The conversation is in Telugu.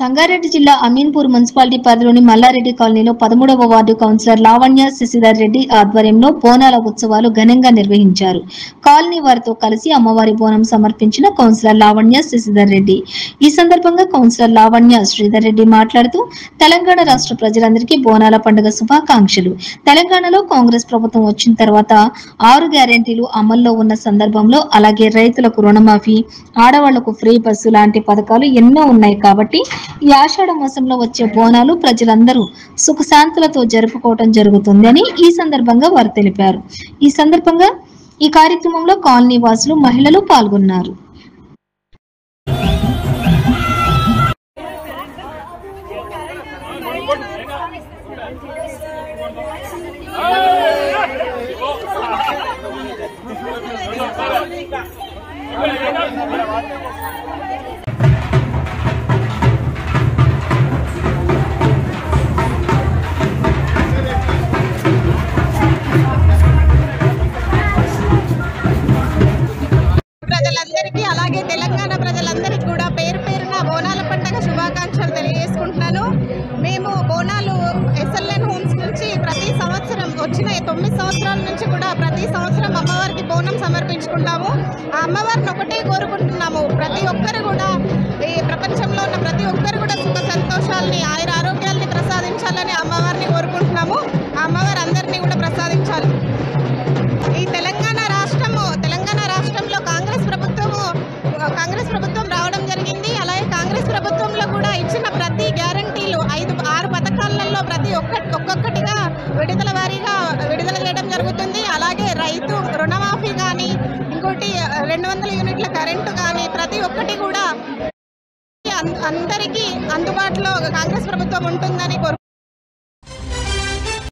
సంగారెడ్డి జిల్లా అమీన్పూర్ మున్సిపాలిటీ పరిధిలోని మల్లారెడ్డి కాలనీలో పదమూడవ వార్డు కౌన్సిలర్ లావణ్య శశిధర్ రెడ్డి ఆధ్వర్యంలో బోనాల ఉత్సవాలు ఘనంగా నిర్వహించారు కాలనీ వారితో కలిసి అమ్మవారి బోనం సమర్పించిన కౌన్సిలర్ లావణ్య శశిధర్ రెడ్డి ఈ సందర్భంగా కౌన్సిలర్ లావణ్య శ్రీధర్ రెడ్డి మాట్లాడుతూ తెలంగాణ రాష్ట్ర ప్రజలందరికీ బోనాల పండుగ శుభాకాంక్షలు తెలంగాణలో కాంగ్రెస్ ప్రభుత్వం వచ్చిన తర్వాత ఆరు గ్యారెంటీలు అమల్లో ఉన్న సందర్భంలో అలాగే రైతులకు రుణమాఫీ ఆడవాళ్లకు ఫ్రీ బస్సు లాంటి పథకాలు ఎన్నో ఉన్నాయి కాబట్టి ఈ ఆషాఢ మాసంలో వచ్చే బోనాలు ప్రజలందరూ సుఖశాంతులతో జరుపుకోవటం జరుగుతుంది అని ఈ సందర్భంగా వారు తెలిపారు ఈ సందర్భంగా ఈ కార్యక్రమంలో కాలనీ వాసులు మహిళలు పాల్గొన్నారు ప్రజలందరికీ అలాగే తెలంగాణ ప్రజలందరికీ కూడా పేరు పేరున బోనాల పండుగ శుభాకాంక్షలు తెలియజేసుకుంటున్నాను మేము బోనాలు ఎస్ఎల్ఎన్ హోమ్స్ నుంచి ప్రతి సంవత్సరం వచ్చిన ఈ తొమ్మిది సంవత్సరాల నుంచి కూడా ప్రతి సంవత్సరం అమ్మవారికి బోనం సమర్పించుకుంటాము ఆ అమ్మవారిని ఒకటే కోరుకుంటున్నాము ప్రతి ఒక్కరు కూడా ఈ ప్రపంచంలో ఉన్న ప్రతి ఒక్కరు కూడా సుఖ సంతోషాలని ఆయుర ఆరోగ్యాల్ని ప్రసాదించాలని అమ్మవారిని కోరుకుంటున్నాము ఆ అమ్మవారు అందరినీ కూడా ప్రసాదించాలి ఈ తెలంగాణ రాష్ట్రము తెలంగాణ రాష్ట్రంలో కాంగ్రెస్ ప్రభుత్వము కాంగ్రెస్ ప్రభుత్వం రావడం జరిగింది అలాగే కాంగ్రెస్ ప్రభుత్వంలో కూడా ఇచ్చిన ప్రతి గ్యారంటీలు ఐదు ఆరు పథకాలలో ప్రతి ఒక్క ఒక్కొక్కటిగా విడుదల వారీగా విడుదల చేయడం జరుగుతుంది అలాగే రైతు రుణమాఫీ కానీ ఇంకోటి రెండు వందల యూనిట్ల కరెంటు కానీ ప్రతి ఒక్కటి కూడా అం- అందరికీ అందుబాటులో కాంగ్రెస్ ప్రభుత్వం ఉంటుందని కోరు